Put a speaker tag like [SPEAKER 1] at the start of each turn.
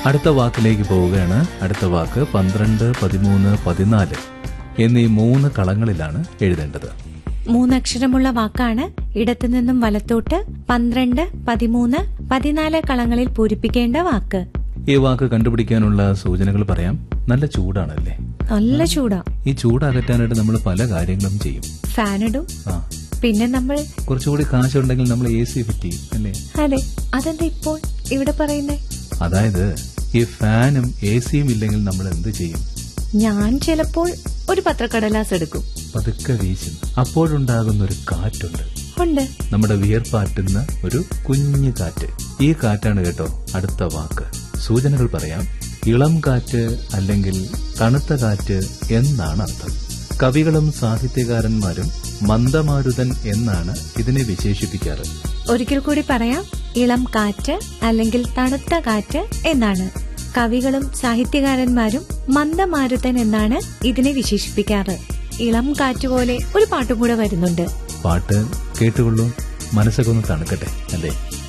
[SPEAKER 1] അടുത്ത വാക്കിലേക്ക് പോവുകയാണ് അടുത്ത വാക്ക് പന്ത്രണ്ട് പതിമൂന്ന് പതിനാല് എന്നീ മൂന്ന് കളങ്ങളിലാണ് എഴുതേണ്ടത്
[SPEAKER 2] മൂന്നക്ഷരമുള്ള വാക്കാണ് ഇടത്തു നിന്നും വലത്തോട്ട് പന്ത്രണ്ട് പതിമൂന്ന് പതിനാല് കളങ്ങളിൽ പൂരിപ്പിക്കേണ്ട വാക്ക്
[SPEAKER 1] ഈ വാക്ക് കണ്ടുപിടിക്കാനുള്ള സൂചനകൾ പറയാം നല്ല ചൂടാണല്ലേ
[SPEAKER 2] നല്ല ചൂടാ
[SPEAKER 1] ഈ ചൂടകറ്റാനായിട്ട് നമ്മൾ പല കാര്യങ്ങളും ചെയ്യും
[SPEAKER 2] ഫാനിടും
[SPEAKER 1] ആ
[SPEAKER 2] പിന്നെ നമ്മൾ
[SPEAKER 1] കുറച്ചുകൂടി കാശുണ്ടെങ്കിൽ നമ്മൾ എ സി ഫിറ്റ് ചെയ്യും അല്ലേ
[SPEAKER 2] അതെ അതെന്താ ഇപ്പോൾ ഇവിടെ പറയുന്നേ
[SPEAKER 1] അതായത് ഈ ഫാനും എ സിയും ഇല്ലെങ്കിൽ നമ്മൾ എന്ത് ചെയ്യും
[SPEAKER 2] ഞാൻ ചിലപ്പോൾ ഒരു പത്രക്കടലാസ് എടുക്കും
[SPEAKER 1] പതുക്കെ വീശും അപ്പോഴുണ്ടാകുന്ന ഒരു കാറ്റുണ്ട്
[SPEAKER 2] ഉണ്ട്
[SPEAKER 1] നമ്മുടെ വിയർപ്പാറ്റുന്ന ഒരു കുഞ്ഞു കാറ്റ് ഈ കാറ്റാണ് കേട്ടോ അടുത്ത വാക്ക് സൂചനകൾ പറയാം ഇളം കാറ്റ് അല്ലെങ്കിൽ തണുത്ത കാറ്റ് എന്നാണ് അർത്ഥം കവികളും സാഹിത്യകാരന്മാരും മന്ദമാരുതൻ എന്നാണ് ഇതിനെ വിശേഷിപ്പിക്കാറ്
[SPEAKER 2] ഒരിക്കൽ കൂടി പറയാം ഇളം കാറ്റ് അല്ലെങ്കിൽ തണുത്ത കാറ്റ് എന്നാണ് കവികളും സാഹിത്യകാരന്മാരും മന്ദമാരുതൻ എന്നാണ് ഇതിനെ വിശേഷിപ്പിക്കാറ് ഇളം കാറ്റ് പോലെ ഒരു പാട്ടും കൂടെ വരുന്നുണ്ട്
[SPEAKER 1] പാട്ട് കേട്ടുകൊള്ളൂ മനസ്സൊക്കെ ഒന്ന് തണുക്കട്ടെ അല്ലേ